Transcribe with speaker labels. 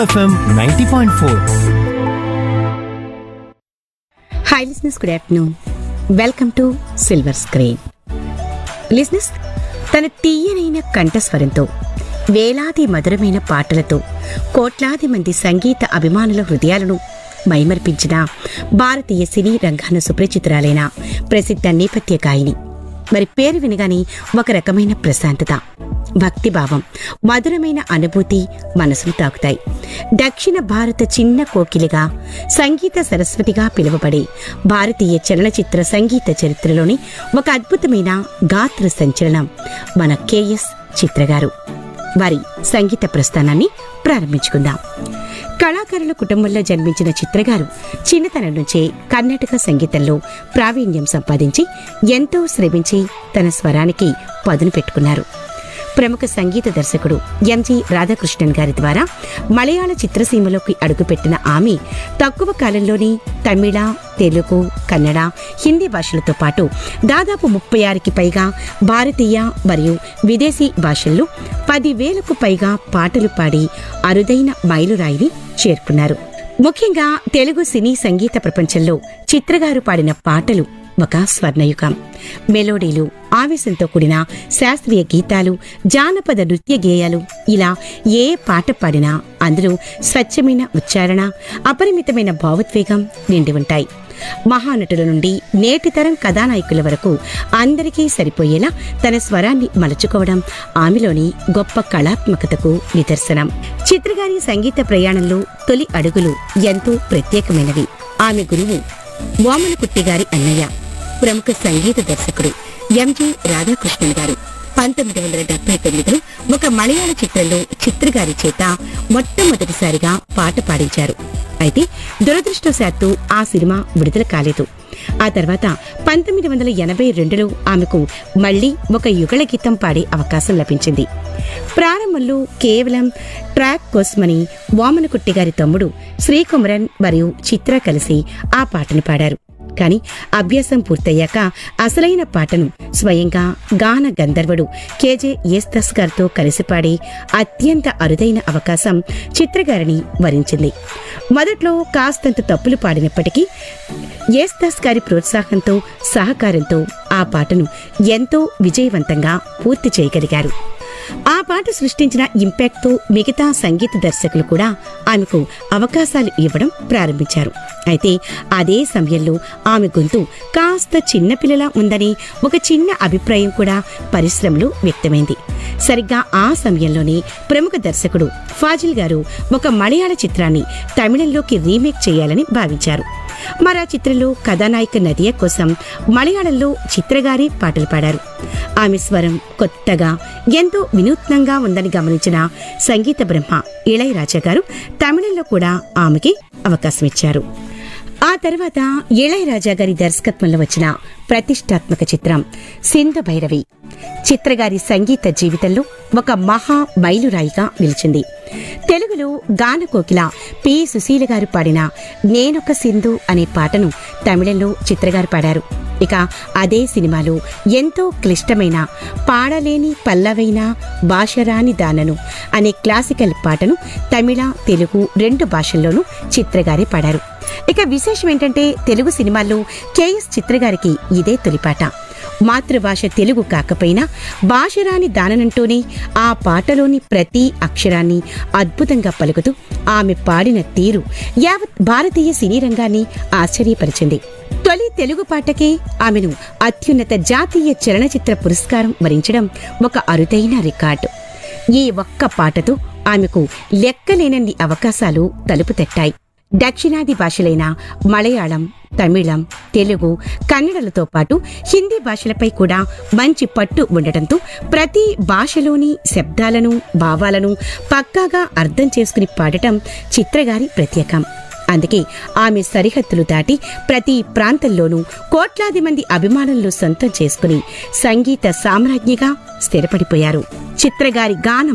Speaker 1: FM ninety point four
Speaker 2: hi listeners good afternoon welcome to silver screen listeners తన తీయనైన కంఠస్వరంతో వేలాది మధురమైన పాటలతో కోట్లాది మంది సంగీత అభిమానుల హృదయాలను మైమర్పించిన భారతీయ సినీ రంగాన సుపరిచితురాలైన ప్రసిద్ధ నేపథ్య గాయని మరి పేరు వినగానే ఒక రకమైన ప్రశాంతత భక్తిభావం మధురమైన అనుభూతి మనసును తాకుతాయి దక్షిణ భారత చిన్న కోకిలిగా సంగీత సరస్వతిగా పిలువబడే భారతీయ చలనచిత్ర సంగీత చరిత్రలోని ఒక అద్భుతమైన గాత్ర సంచలనం మన కెఎస్ చిత్ర గారు వారి సంగీత ప్రస్థానాన్ని ప్రారంభించుకుందాం కళాకారుల కుటుంబంలో జన్మించిన చిత్రగారు చిన్నతనం నుంచే కర్ణాటక సంగీతంలో ప్రావీణ్యం సంపాదించి ఎంతో శ్రమించి తన స్వరానికి పదును పెట్టుకున్నారు ప్రముఖ సంగీత దర్శకుడు ఎంజి రాధాకృష్ణన్ గారి ద్వారా మలయాళ చిత్రసీమలోకి అడుగుపెట్టిన ఆమె తక్కువ కాలంలోనే తమిళ తెలుగు కన్నడ హిందీ భాషలతో పాటు దాదాపు ముప్పై ఆరుకి పైగా భారతీయ మరియు విదేశీ భాషల్లో పదివేలకు పైగా పాటలు పాడి అరుదైన మైలురాయిని చేరుకున్నారు ముఖ్యంగా తెలుగు సినీ సంగీత ప్రపంచంలో చిత్రగారు పాడిన పాటలు ఒక స్వర్ణయుగం మెలోడీలు ఆవేశంతో కూడిన శాస్త్రీయ గీతాలు జానపద నృత్య గేయాలు ఇలా ఏ పాట పాడినా అందులో స్వచ్ఛమైన ఉచ్చారణ అపరిమితమైన భావోద్వేగం నిండి ఉంటాయి మహానటుల నుండి నేటి తరం కథానాయకుల వరకు అందరికీ సరిపోయేలా తన స్వరాన్ని మలుచుకోవడం ఆమెలోని గొప్ప కళాత్మకతకు నిదర్శనం చిత్రగారి సంగీత ప్రయాణంలో తొలి అడుగులు ఎంతో ప్రత్యేకమైనవి ఆమె గురువు వామనకుట్టి గారి అన్నయ్య ప్రముఖ సంగీత దర్శకుడు ఎంజి రాధాకృష్ణన్ గారు పంతొమ్మిది వందల డెబ్బై తొమ్మిదిలో ఒక మలయాళ చిత్రంలో చిత్రగారి చేత మొట్టమొదటిసారిగా పాట పాడించారు అయితే దురదృష్టవశాత్తు ఆ సినిమా విడుదల కాలేదు ఆ తర్వాత పంతొమ్మిది వందల ఎనభై రెండులో ఆమెకు మళ్లీ ఒక యుగళ గీతం పాడే అవకాశం లభించింది ప్రారంభంలో కేవలం ట్రాక్ కోసమని వామనకుట్టి గారి తమ్ముడు శ్రీకుమరన్ మరియు చిత్ర కలిసి ఆ పాటను పాడారు కానీ అభ్యాసం పూర్తయ్యాక అసలైన పాటను స్వయంగా గాన గంధర్వుడు కేజే ఏస్తస్ గారితో కలిసి పాడే అత్యంత అరుదైన అవకాశం చిత్రగారిని వరించింది మొదట్లో కాస్తంత తప్పులు పాడినప్పటికీ ఏస్తస్ గారి ప్రోత్సాహంతో సహకారంతో ఆ పాటను ఎంతో విజయవంతంగా పూర్తి చేయగలిగారు ఆ పాట సృష్టించిన ఇంపాక్ట్తో మిగతా సంగీత దర్శకులు కూడా ఆమెకు అవకాశాలు ఇవ్వడం ప్రారంభించారు అయితే అదే సమయంలో ఆమె గొంతు కాస్త చిన్నపిల్లలా ఉందని ఒక చిన్న అభిప్రాయం కూడా పరిశ్రమలో వ్యక్తమైంది సరిగ్గా ఆ సమయంలోనే ప్రముఖ దర్శకుడు ఫాజిల్ గారు ఒక మలయాళ చిత్రాన్ని తమిళంలోకి రీమేక్ చేయాలని భావించారు మరా చిత్రంలో కథానాయిక నదియ కోసం మలయాళంలో చిత్రగారి పాటలు పాడారు ఆమె స్వరం కొత్తగా ఎంతో వినూత్నంగా ఉందని గమనించిన సంగీత బ్రహ్మ ఇళయరాజా గారు తమిళంలో కూడా ఆమెకి అవకాశం ఇచ్చారు ఆ తర్వాత ఇళయరాజా గారి దర్శకత్వంలో వచ్చిన ప్రతిష్టాత్మక చిత్రం సింధు భైరవి చిత్రగారి సంగీత జీవితంలో ఒక మహా మైలురాయిగా నిలిచింది తెలుగులో గానకోకిల పి సుశీల గారు పాడిన నేనొక సింధు అనే పాటను తమిళంలో చిత్రగారు పాడారు ఇక అదే సినిమాలో ఎంతో క్లిష్టమైన పాడలేని పల్లవైన భాషరాని దానను అనే క్లాసికల్ పాటను తమిళ తెలుగు రెండు భాషల్లోనూ చిత్రగారే పాడారు ఇక విశేషం ఏంటంటే తెలుగు సినిమాల్లో కేఎస్ చిత్రగారికి ఇదే తొలిపాట మాతృభాష తెలుగు కాకపోయినా భాషరాని దాననంటూనే ఆ పాటలోని ప్రతి అక్షరాన్ని అద్భుతంగా పలుకుతూ ఆమె పాడిన తీరు యావత్ భారతీయ సినీ రంగాన్ని ఆశ్చర్యపరిచింది తొలి తెలుగు పాటకే ఆమెను అత్యున్నత జాతీయ చలనచిత్ర పురస్కారం వరించడం ఒక అరుదైన రికార్డు ఈ ఒక్క పాటతో ఆమెకు లెక్కలేనన్ని అవకాశాలు తలుపు తట్టాయి దక్షిణాది భాషలైన మలయాళం తమిళం తెలుగు కన్నడలతో పాటు హిందీ భాషలపై కూడా మంచి పట్టు ఉండటంతో ప్రతి భాషలోని శబ్దాలను భావాలను పక్కాగా అర్థం చేసుకుని పాడటం చిత్రగారి ప్రత్యేకం అందుకే ఆమె సరిహద్దులు దాటి ప్రతి ప్రాంతంలోనూ కోట్లాది మంది అభిమానులను సొంతం చేసుకుని సంగీత సామ్రాజ్ఞిగా స్థిరపడిపోయారు చిత్రగారి గానం